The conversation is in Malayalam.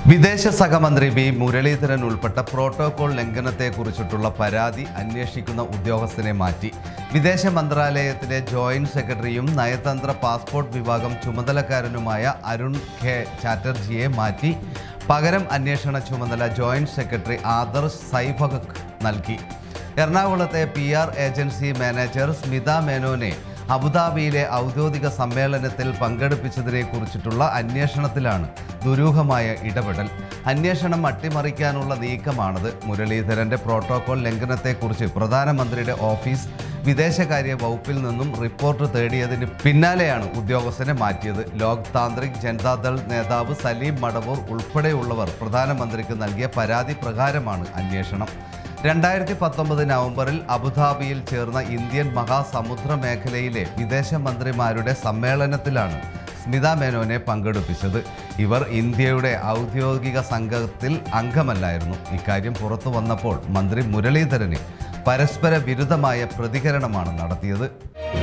വിദേശ സഹമന്ത്രി വി മുരളീധരൻ ഉൾപ്പെട്ട പ്രോട്ടോകോൾ ലംഘനത്തെക്കുറിച്ചിട്ടുള്ള പരാതി അന്വേഷിക്കുന്ന ഉദ്യോഗസ്ഥനെ മാറ്റി വിദേശ മന്ത്രാലയത്തിലെ ജോയിന്റ് സെക്രട്ടറിയും നയതന്ത്ര പാസ്പോർട്ട് വിഭാഗം ചുമതലക്കാരനുമായ അരുൺ ഖെ ചാറ്റർജിയെ മാറ്റി പകരം അന്വേഷണ ചുമതല ജോയിന്റ് സെക്രട്ടറി ആദർശ് സൈഫക് നൽകി എറണാകുളത്തെ P R agency manager Smitha മേനോനെ അബുദാബിയിലെ ഔദ്യോഗിക സമ്മേളനത്തിൽ പങ്കെടുപ്പിച്ചതിനെ കുറിച്ചിട്ടുള്ള അന്വേഷണത്തിലാണ് ദുരൂഹമായ ഇടപെടൽ അന്വേഷണം അട്ടിമറിക്കാനുള്ള നീക്കമാണത് മുരളീധരന്റെ പ്രോട്ടോകോൾ ലംഘനത്തെക്കുറിച്ച് പ്രധാനമന്ത്രിയുടെ ഓഫീസ് വിദേശകാര്യ വകുപ്പിൽ നിന്നും റിപ്പോർട്ട് തേടിയതിന് പിന്നാലെയാണ് ഉദ്യോഗസ്ഥനെ മാറ്റിയത് ലോക് താന്ത്രിക് ജനതാദൾ നേതാവ് സലീം മടവൂർ ഉൾപ്പെടെയുള്ളവർ പ്രധാനമന്ത്രിക്ക് നൽകിയ പരാതി പ്രകാരമാണ് അന്വേഷണം രണ്ടായിരത്തി പത്തൊമ്പത് നവംബറിൽ അബുദാബിയിൽ ചേർന്ന ഇന്ത്യൻ മഹാസമുദ്ര മേഖലയിലെ വിദേശമന്ത്രിമാരുടെ സമ്മേളനത്തിലാണ് സ്മിത മേനോനെ പങ്കെടുപ്പിച്ചത് ഇവർ ഇന്ത്യയുടെ ഔദ്യോഗിക സംഘത്തിൽ അംഗമല്ലായിരുന്നു ഇക്കാര്യം പുറത്തു വന്നപ്പോൾ മന്ത്രി മുരളീധരന് പരസ്പര വിരുദ്ധമായ പ്രതികരണമാണ് നടത്തിയത്